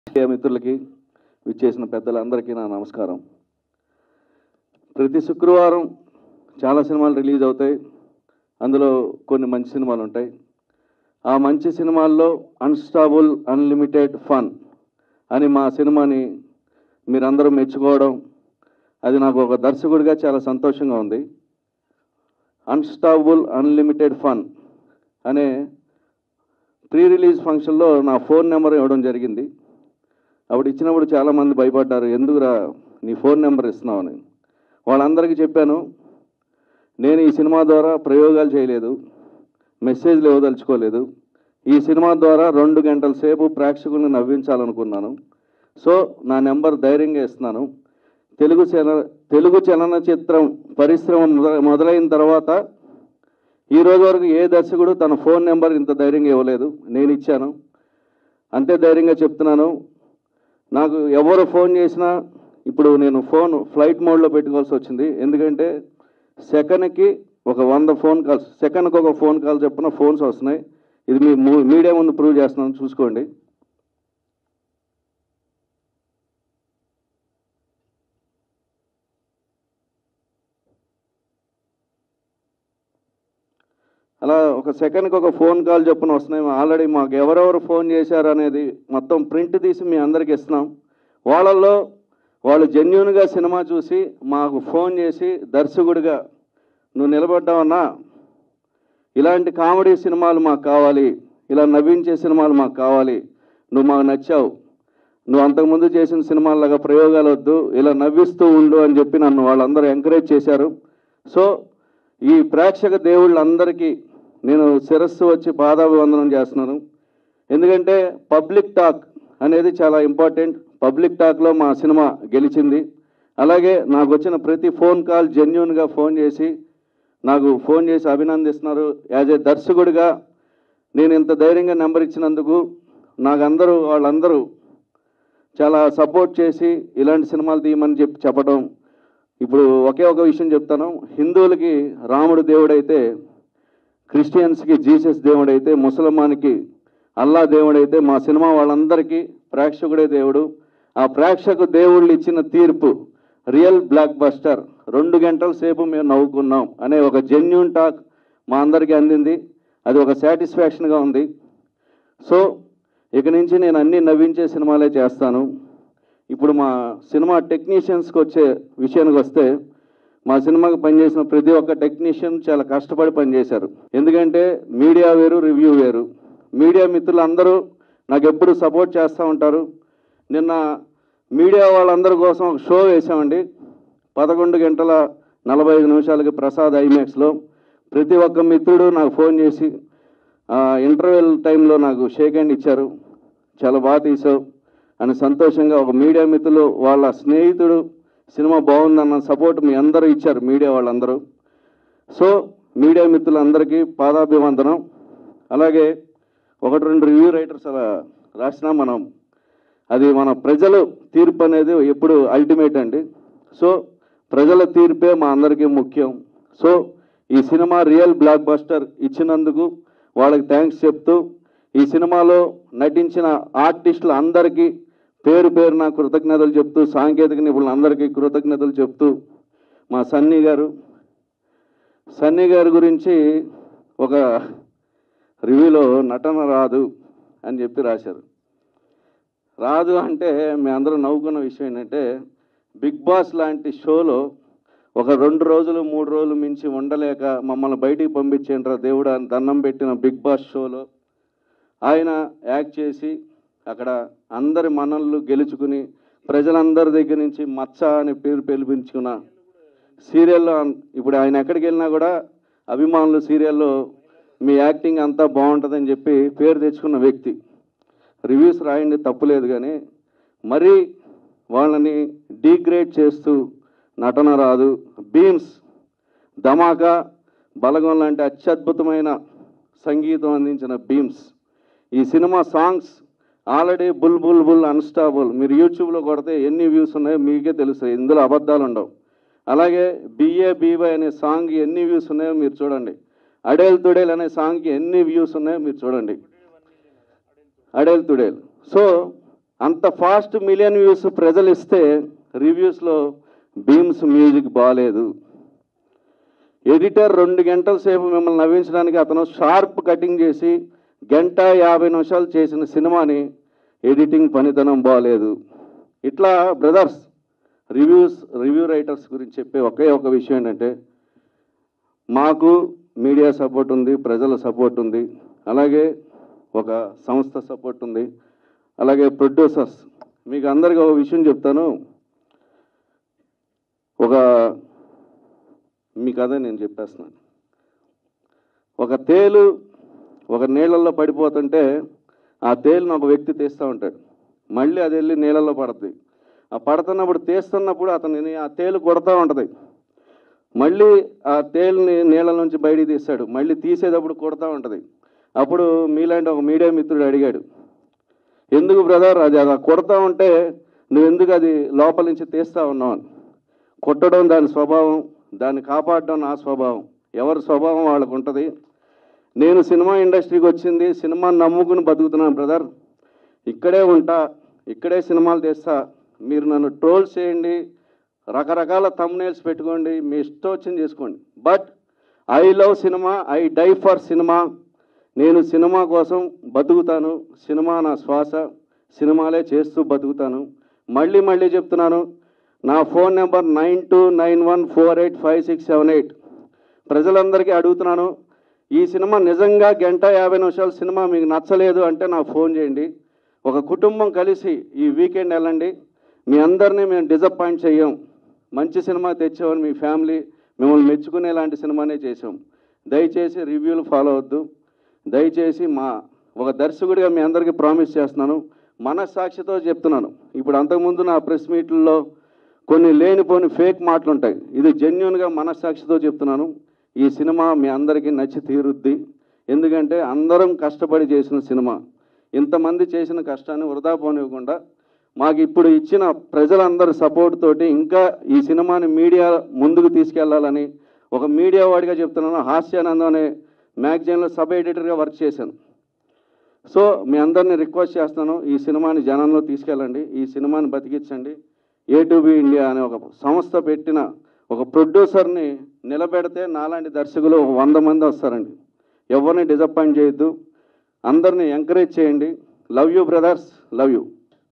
media మిత్రులకి విచ్చేసిన పెద్దలందరికీ నా నమస్కారం ప్రతి శుక్రవారం చాలా సినిమాలు రిలీజ్ అవుతాయి అందులో కొన్ని మంచి సినిమాలు ఉంటాయి ఆ మంచి సినిమాల్లో అన్స్టాబుల్ అన్లిమిటెడ్ ఫన్ అని మా సినిమాని మీరందరూ మెచ్చుకోవడం అది నాకు ఒక దర్శకుడిగా చాలా సంతోషంగా ఉంది అన్స్టాబుల్ అన్లిమిటెడ్ ఫన్ అనే ప్రీ రిలీజ్ ఫంక్షన్లో నా ఫోన్ నెంబర్ ఇవ్వడం జరిగింది అప్పుడు ఇచ్చినప్పుడు చాలామంది భయపడ్డారు ఎందుకురా నీ ఫోన్ నెంబర్ ఇస్తున్నావని వాళ్ళందరికీ చెప్పాను నేను ఈ సినిమా ద్వారా ప్రయోగాలు చేయలేదు మెసేజ్లు ఇవ్వదలుచుకోలేదు ఈ సినిమా ద్వారా రెండు గంటల సేపు ప్రేక్షకులను నవ్వించాలనుకున్నాను సో నా నెంబర్ ధైర్యంగా ఇస్తున్నాను తెలుగు చల తెలుగు చలనచిత్రం పరిశ్రమ మొద- మొదలైన తర్వాత ఈ రోజు వరకు ఏ దర్శకుడు తన ఫోన్ నెంబర్ ఇంత ధైర్యంగా ఇవ్వలేదు నేను ఇచ్చాను అంతే ధైర్యంగా చెప్తున్నాను నాకు ఎవరు ఫోన్ చేసినా ఇప్పుడు నేను ఫోన్ ఫ్లైట్ మోడ్లో పెట్టుకోవాల్సి వచ్చింది ఎందుకంటే సెకండ్కి ఒక వంద ఫోన్ కాల్స్ సెకండ్కి ఒక ఫోన్ కాల్ చొప్పున ఫోన్స్ వస్తున్నాయి ఇది మీ మూ- మీడియా ముందు ప్రూవ్ చేస్తున్నాను చూసుకోండి అలా ఒక సెకండ్కి ఒక ఫోన్ కాల్ చొప్పున వస్తున్నాయి ఆల్రెడీ మాకు ఎవరెవరు ఫోన్ చేశారు అనేది మొత్తం ప్రింట్ తీసి మీ అందరికి ఇస్తున్నాం వాళ్ళల్లో వాళ్ళు జెన్యున్గా సినిమా చూసి మాకు ఫోన్ చేసి దర్శకుడిగా నువ్వు నిలబడ్డావన్నా ఇలాంటి కామెడీ సినిమాలు మాకు కావాలి ఇలా నవ్వించే సినిమాలు మాకు కావాలి నువ్వు మాకు నచ్చావు నువ్వు అంతకుముందు చేసిన సినిమాలాగా ప్రయోగాలు వద్దు ఇలా నవ్విస్తూ ఉండు అని చెప్పి నన్ను వాళ్ళందరూ ఎంకరేజ్ చేశారు సో ఈ ప్రేక్షక దేవుళ్ళందరికీ నేను శిరస్సు వచ్చి పాదాభివందనం చేస్తున్నాను ఎందుకంటే పబ్లిక్ టాక్ అనేది చాలా ఇంపార్టెంట్ పబ్లిక్ టాక్లో మా సినిమా గెలిచింది అలాగే నాకు వచ్చిన ప్రతి ఫోన్ కాల్ జెన్యున్గా ఫోన్ చేసి నాకు ఫోన్ చేసి అభినందిస్తున్నారు యాజ్ ఏ దర్శకుడిగా నేను ఇంత ధైర్యంగా నెంబర్ ఇచ్చినందుకు నాకు అందరూ వాళ్ళందరూ చాలా సపోర్ట్ చేసి ఇలాంటి సినిమాలు తీయమని చెప్పి చెప్పడం ఇప్పుడు ఒకే ఒక విషయం చెప్తాను హిందువులకి రాముడు దేవుడైతే క్రిస్టియన్స్కి జీసస్ దేవుడైతే ముసల్మాన్కి అల్లా దేవుడైతే మా సినిమా వాళ్ళందరికీ ప్రేక్షకుడే దేవుడు ఆ ప్రేక్షకు దేవుళ్ళు ఇచ్చిన తీర్పు రియల్ బ్లాక్ బస్టర్ రెండు గంటల సేపు మేము నవ్వుకున్నాం అనే ఒక జెన్యున్ టాక్ మా అందరికీ అందింది అది ఒక సాటిస్ఫాక్షన్గా ఉంది సో ఇక నుంచి నేను అన్ని నవ్వించే సినిమాలే చేస్తాను ఇప్పుడు మా సినిమా టెక్నీషియన్స్కి వచ్చే విషయానికి వస్తే మా సినిమాకి పనిచేసిన ప్రతి ఒక్క టెక్నీషియన్ చాలా కష్టపడి పనిచేశారు ఎందుకంటే మీడియా వేరు రివ్యూ వేరు మీడియా మిత్రులు అందరూ నాకు ఎప్పుడు సపోర్ట్ చేస్తూ ఉంటారు నిన్న మీడియా వాళ్ళందరి కోసం ఒక షో వేసామండి పదకొండు గంటల నలభై ఐదు నిమిషాలకి ప్రసాద్ ఐమాక్స్లో ప్రతి ఒక్క మిత్రుడు నాకు ఫోన్ చేసి ఇంటర్వెల్ టైంలో నాకు షేక్ హ్యాండ్ ఇచ్చారు చాలా బాగా తీసావు అని సంతోషంగా ఒక మీడియా మిత్రులు వాళ్ళ స్నేహితుడు సినిమా బాగుందన్న సపోర్ట్ మీ అందరూ ఇచ్చారు మీడియా వాళ్ళందరూ సో మీడియా మిత్రులందరికీ పాదాభివందనం అలాగే ఒకటి రెండు రివ్యూ రైటర్స్ అలా రాసినా మనం అది మన ప్రజలు తీర్పు అనేది ఎప్పుడు అల్టిమేట్ అండి సో ప్రజల తీర్పే మా అందరికీ ముఖ్యం సో ఈ సినిమా రియల్ బ్లాక్ బస్టర్ ఇచ్చినందుకు వాళ్ళకి థ్యాంక్స్ చెప్తూ ఈ సినిమాలో నటించిన ఆర్టిస్టులు అందరికీ పేరు పేరున కృతజ్ఞతలు చెప్తూ సాంకేతిక నిపుణులందరికీ కృతజ్ఞతలు చెప్తూ మా సన్నీ గారు సన్నీ గారి గురించి ఒక రివ్యూలో నటన రాదు అని చెప్పి రాశారు రాదు అంటే మీ అందరూ నవ్వుకున్న విషయం ఏంటంటే బిగ్ బాస్ లాంటి షోలో ఒక రెండు రోజులు మూడు రోజులు మించి ఉండలేక మమ్మల్ని బయటికి పంపించేంట్రా దేవుడు అని దండం పెట్టిన బిగ్ బాస్ షోలో ఆయన యాక్ట్ చేసి అక్కడ అందరి మనల్ని గెలుచుకుని ప్రజలందరి దగ్గర నుంచి మచ్చ అని పేరు పిలిపించుకున్న సీరియల్లో అన్- ఇప్పుడు ఆయన ఎక్కడికి వెళ్ళినా కూడా అభిమానులు సీరియల్లో మీ యాక్టింగ్ అంతా బాగుంటుందని చెప్పి పేరు తెచ్చుకున్న వ్యక్తి రివ్యూస్ రాయండి తప్పులేదు కానీ మరీ వాళ్ళని డీగ్రేడ్ చేస్తూ నటన రాదు బీమ్స్ ధమాకా బలగం లాంటి అత్యద్భుతమైన సంగీతం అందించిన బీమ్స్ ఈ సినిమా songs already bull bull bull unstable మీరు యూట్యూబ్లో కొడితే ఎన్ని వ్యూస్ ఉన్నాయో మీకే తెలుస్తాయి ఇందులో అబద్ధాలు ఉండవు అలాగే బిఏ బీవై అనే సాంగ్ ఎన్ని వ్యూస్ ఉన్నాయో మీరు చూడండి అడేల్ తుడేల్ అనే సాంగ్కి ఎన్ని వ్యూస్ ఉన్నాయో మీరు చూడండి అడేల్ తుడేల్ సో అంత ఫాస్ట్ మిలియన్ వ్యూస్ ప్రజలు ఇస్తే రివ్యూస్లో బీమ్స్ మ్యూజిక్ బాగాలేదు ఎడిటర్ రెండు గంటల సేపు మిమ్మల్ని నవ్వించడానికి అతను షార్ప్ కటింగ్ చేసి గంట యాభై నిమిషాలు చేసిన సినిమాని ఎడిటింగ్ పనితనం బాగాలేదు ఇట్లా బ్రదర్స్ రివ్యూస్ రివ్యూ రైటర్స్ గురించి చెప్పే ఒకే ఒక విషయం ఏంటంటే మాకు మీడియా సపోర్ట్ ఉంది ప్రజల సపోర్ట్ ఉంది అలాగే ఒక సంస్థ సపోర్ట్ ఉంది అలాగే ప్రొడ్యూసర్స్ మీకు అందరికీ ఒక విషయం చెప్తాను ఒక మీ కథ నేను చెప్పేస్తున్నాను ఒక తేలు ఒక నీళ్ళల్లో పడిపోతుంటే ఆ తేలును ఒక వ్యక్తి తీస్తూ ఉంటాడు మళ్ళీ అది వెళ్ళి నీళ్ళల్లో పడుతుంది ఆ పడుతున్నప్పుడు తీస్తున్నప్పుడు అతనిని ఆ తేలు కొడతా ఉంటుంది మళ్ళీ ఆ తేలుని నీళ్ళ నుంచి బయటికి తీస్తాడు మళ్ళీ తీసేటప్పుడు కొడతా ఉంటుంది అప్పుడు మీలాంటి ఒక మీడియా మిత్రుడు అడిగాడు ఎందుకు బ్రదర్ అది అలా కొడతా ఉంటే నువ్వు ఎందుకు అది లోపల నుంచి తీస్తా ఉన్నావు అని కొట్టడం దాని స్వభావం దాన్ని కాపాడడం నా స్వభావం ఎవరి స్వభావం వాళ్ళకు ఉంటుంది నేను సినిమా ఇండస్ట్రీకి వచ్చింది సినిమాని నమ్ముకుని బతుకుతున్నాను బ్రదర్ ఇక్కడే ఉంటా ఇక్కడే సినిమాలు తీస్తా మీరు నన్ను ట్రోల్ చేయండి రకరకాల తమ్నేల్స్ పెట్టుకోండి మీ ఇష్టం వచ్చింది చేసుకోండి but I love cinema I die for cinema నేను సినిమా కోసం బతుకుతాను సినిమా నా శ్వాస సినిమాలే చేస్తూ బతుకుతాను మళ్ళీ మళ్ళీ చెప్తున్నాను నా phone number nine two nine one four eight five six seven eight ప్రజలందరికీ అడుగుతున్నాను ఈ సినిమా నిజంగా గంట యాభై నిమిషాల సినిమా మీకు నచ్చలేదు అంటే నాకు ఫోన్ చేయండి ఒక కుటుంబం కలిసి ఈ వీకెండ్ వెళ్ళండి మీ అందరినీ మేము డిసప్పాయింట్ చెయ్యం మంచి సినిమా తెచ్చామని మీ ఫ్యామిలీ మిమ్మల్ని మెచ్చుకునేలాంటి సినిమానే చేసాం దయచేసి రివ్యూలు ఫాలో అవద్దు దయచేసి మా ఒక దర్శకుడిగా మీ అందరికీ ప్రామిస్ చేస్తున్నాను మనస్సాక్షితో చెప్తున్నాను ఇప్పుడు అంతకుముందు నా ప్రెస్ మీట్లలో కొన్ని లేనిపోని ఫేక్ మాటలు ఉంటాయి ఇది జెన్యున్గా మనస్సాక్షితో చెప్తున్నాను ఈ సినిమా మీ అందరికీ నచ్చి తీరుద్ది ఎందుకంటే అందరం కష్టపడి చేసిన సినిమా ఇంతమంది చేసిన కష్టాన్ని వృధా పోనివ్వకుండా మాకు ఇప్పుడు ఇచ్చిన ప్రజలందరి సపోర్ట్ తోటి ఇంకా ఈ సినిమాని మీడియా ముందుకు తీసుకెళ్లాలని ఒక మీడియా వాడిగా చెప్తున్నాను హాస్యానందం అనే మ్యాగజైన్లో సబ్ ఎడిటర్గా వర్క్ చేశాను సో మీ అందరిని రిక్వెస్ట్ చేస్తాను ఈ సినిమాని జనంలో తీసుకెళ్ళండి ఈ సినిమాని బతికించండి ఏ టు బి ఇండియా అనే ఒక సంస్థ పెట్టిన ఒక ప్రొడ్యూసర్ని నిలబెడితే నాలాంటి దర్శకులు ఒక వంద మంది వస్తారండి ఎవరిని డిసప్పాయింట్ చేయొద్దు అందరిని ఎంకరేజ్ చేయండి love you brothers love you